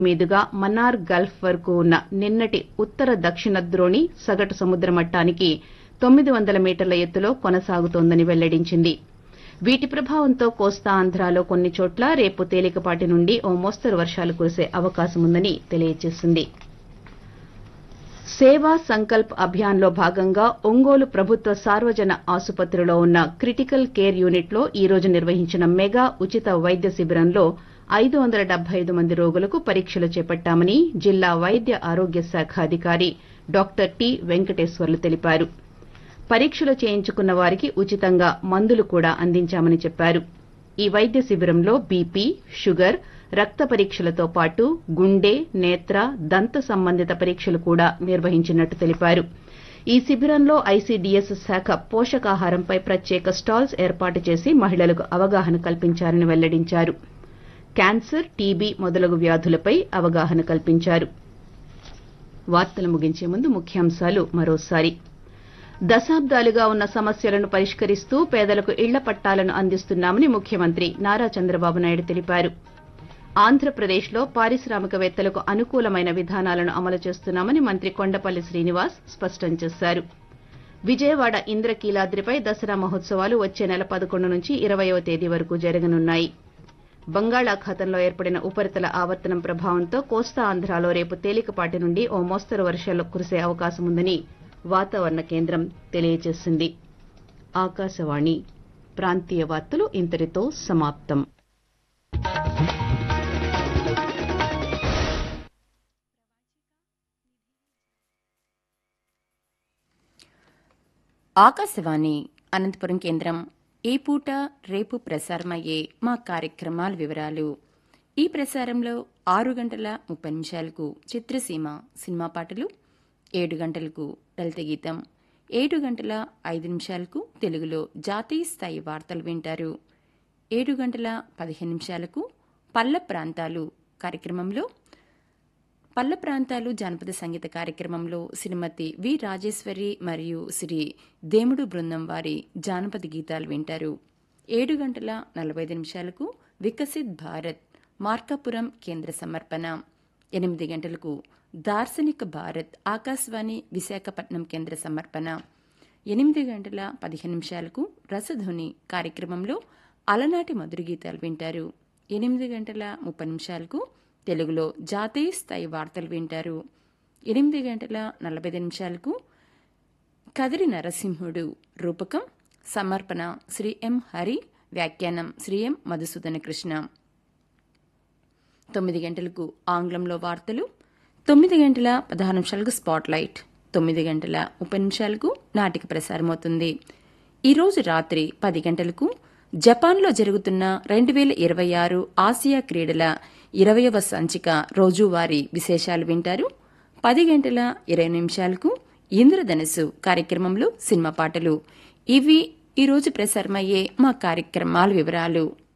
మీదుగా మన్నార్ గల్ఫ్ వరకు ఉన్న నిన్నటి ఉత్తర దక్షిణ ద్రోణి సగటు సముద్ర మట్టానికి తొమ్మిది వందల మీటర్ల ఎత్తులో కొనసాగుతోందని వెల్లడించింది వీటి ప్రభావంతో కోస్తా ఆంధ్రాలో కొన్ని చోట్ల రేపు తేలికపాటి నుండి ఓ మోస్తరు వర్షాలు కురిసే అవకాశముందని తెలియజేసింది సేవా సంకల్ప్ అభియాన్లో భాగంగా ఒంగోలు ప్రభుత్వ సార్వజన ఆసుపత్రిలో ఉన్న క్రిటికల్ కేర్ యూనిట్లో ఈ రోజు నిర్వహించిన మెగా ఉచిత వైద్య శిబిరంలో ఐదు వందల డెబ్బై ఐదు మంది రోగులకు పరీక్షలు చేపట్టామని జిల్లా వైద్య ఆరోగ్య శాఖ అధికారి డాక్టర్ టి వెంకటేశ్వర్లు తెలిపారు పరీక్షలు చేయించుకున్న వారికి ఉచితంగా మందులు కూడా అందించామని చెప్పారు ఈ వైద్య శిబిరంలో బీపీ షుగర్ రక్త పరీక్షలతో పాటు గుండె నేత్ర దంత సంబంధిత పరీక్షలు కూడా నిర్వహించినట్టు తెలిపారు ఈ శిబిరంలో ఐసీడీఎస్ శాఖ పోషకాహారంపై ప్రత్యేక స్టాల్స్ ఏర్పాటు చేసి మహిళలకు అవగాహన కల్పించారని వెల్లడించారు క్యాన్సర్ టీబీ మొదలగు వ్యాధులపై అవగాహన కల్పించారు వార్తలు ముగించే ముందు ముఖ్యాంశాలు మరోసారి దశాబ్దాలుగా ఉన్న సమస్యలను పరిష్కరిస్తూ పేదలకు ఇళ్ల పట్టాలను అందిస్తున్నామని ముఖ్యమంత్రి నారా చంద్రబాబు నాయుడు తెలిపారు ఆంధ్రప్రదేశ్లో పారిశ్రామికవేత్తలకు అనుకూలమైన విధానాలను అమలు చేస్తున్నామని మంత్రి కొండపల్లి శ్రీనివాస్ స్పష్టం చేశారు విజయవాడ ఇంద్రకీలాద్రిపై దసరా మహోత్సవాలు వచ్చే నెల పదకొండు నుంచి ఇరవయవ తేదీ వరకు జరగనున్నాయి బంగాళాఖాతంలో ఏర్పడిన ఉపరితల ఆవర్తనం ప్రభావంతో కోస్తా ఆంధ్రాలో రేపు తేలికపాటి నుండి ఓ మోస్తరు వర్షాలు కురిసే అవకాశముందని వాతావరణ కేంద్రం తెలియజేసింది ఆకాశవాణి ప్రాంతీయ వార్తలు ఇంతటితో సమాప్తం ఆకాశవాణి అనంతపురం కేంద్రం ఈ పూట రేపు ప్రసారమయ్యే మా కార్యక్రమాల వివరాలు ఈ ప్రసారంలో ఆరు గంటల ముప్పై నిమిషాలకు చిత్రసీమ సినిమా పాటలు ఏడు గంటలకు లలిత గీతం ఏడు గంటల ఐదు నిమిషాలకు తెలుగులో జాతీయ స్థాయి వార్తలు వింటారు ఏడు గంటల పదిహేను నిమిషాలకు పల్ల ప్రాంతాలు కార్యక్రమంలో పల్ల ప్రాంతాలు జానపద సంగీత కార్యక్రమంలో శ్రీమతి వి రాజేశ్వరి మరియు శ్రీ దేముడు బృందం వారి జానపద గీతాలు వింటారు ఏడు గంటల నలభై ఐదు నిమిషాలకు వికసిత్ భారత్ మార్కాపురం కేంద్ర సమర్పణ ఎనిమిది గంటలకు దార్శనిక భారత్ ఆకాశవాణి విశాఖపట్నం కేంద్ర సమర్పణ ఎనిమిది గంటల పదిహేను నిమిషాలకు రసధ్వని కార్యక్రమంలో అలనాటి మధుర గీతాలు వింటారు ఎనిమిది గంటల ముప్పై నిమిషాలకు తెలుగులో జాతీయ స్థాయి వార్తలు వింటారు ఎనిమిది గంటల నలభై నిమిషాలకు కదిరి నరసింహుడు రూపకం సమర్పణ శ్రీ ఎం హరి వ్యాఖ్యానం శ్రీ ఎం మధుసూదన కృష్ణ తొమ్మిది గంటలకు ఆంగ్లంలో వార్తలు తొమ్మిది గంటల పదహారు నిమిషాలకు స్పాట్ లైట్ తొమ్మిది గంటల ముప్పై నిమిషాలకు నాటిక ప్రసారమవుతుంది ఈరోజు రాత్రి పది గంటలకు జపాన్లో జరుగుతున్న రెండు వేల ఇరవై ఆరు ఆసియా క్రీడల ఇరవయవ సంచిక రోజువారీ విశేషాలు వింటారు పది గంటల ఇరవై నిమిషాలకు ఇంద్రధనస్సు కార్యక్రమంలో సినిమా పాటలు ఇవి ఈరోజు ప్రసారమయ్యే మా కార్యక్రమాల వివరాలు